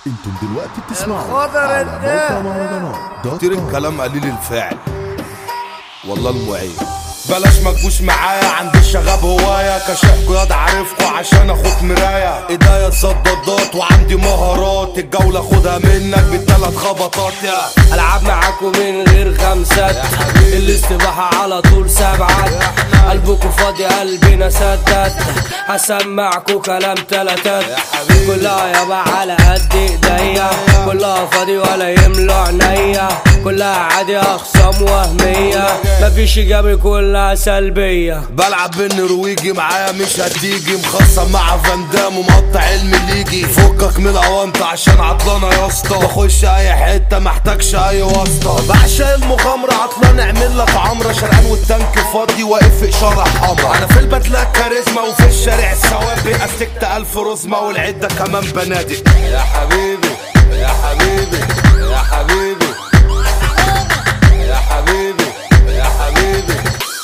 انتم دلوقتي بتسمعوا الخضر على الدهب. موقع مهرجانات دوت كتير كوم. الكلام قليل الفعل والله المعين بلاش ما تجوش معايا عندي الشغاب هواية كشفكوا ياض عارفكوا عشان اخد مراية ايديا تصددات وعندي مهارات الجولة خدها منك بالتلات خبطات يا العب معاكم من غير خمسات الاستباحة على طول سبعات قلبكوا فاضي قلبنا سدد هسمعكوا كلام تلاتات كلها يابا على قد ايديا كلها فاضي ولا يملى عينيا كلها عادي اخصام وهمية مفيش ايجابي كلها سلبية بلعب بالنرويجي معايا مش هتيجي مخصم مع فاندام ومقطع علم ليجي فكك من الاونطة عشان عطلانة يا اسطى بخش اي حتة محتاجش اي واسطة بعشق المغامرة عطلان اعمل لك عمرة شرقان والتانك فاضي واقف في اشارة حمرا انا في البدلة كاريزما وفي الشارع السوابق استكت الف رزمة والعدة كمان بنادق يا حبيبي يا حبيبي يا حبيبي يا حبيبي يا حبيبي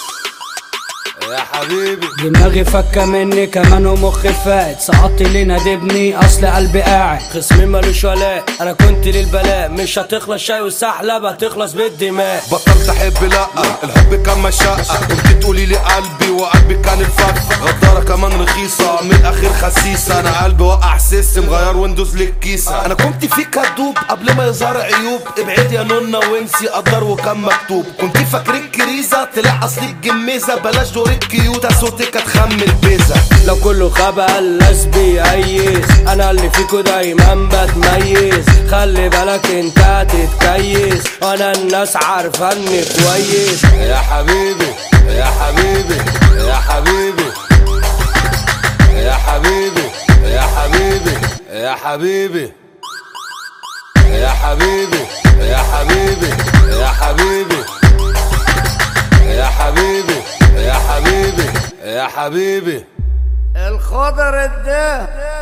يا حبيبي دماغي فكة مني كمان ومخي فات سقطت لي نادبني اصل قلبي قاعد خصمي ملوش ولاء انا كنت للبلاء مش هتخلص شاي والسحلب هتخلص بالدماء بطلت احب لا الحب كان مشقة كنت تقولي لي قلبي وقلبي كان الفخ غدارة كمان رخيصة من الاخير خسيسة انا قلبي وقع سيستم غير ويندوز للكيسة انا كنت فيك هدوب قبل ما يظهر عيوب ابعد يا نونا وانسي قدر وكان مكتوب كنت فاكرين كريزة طلع اصلك جميزة بلاش دور الكيوتة صوتك هتخمن بيزة لو كله خبى الناس بيأيس انا اللي فيكو دايما بتميز خلي بالك انت هتتكيس انا الناس عارفاني كويس يا حبيبي يا حبيبي يا حبيبي يا حبيبي يا حبيبي يا حبيبي يا حبيبي يا حبيبي يا حبيبي يا حبيبي يا حبيبي يا حبيبي الخضر الدهب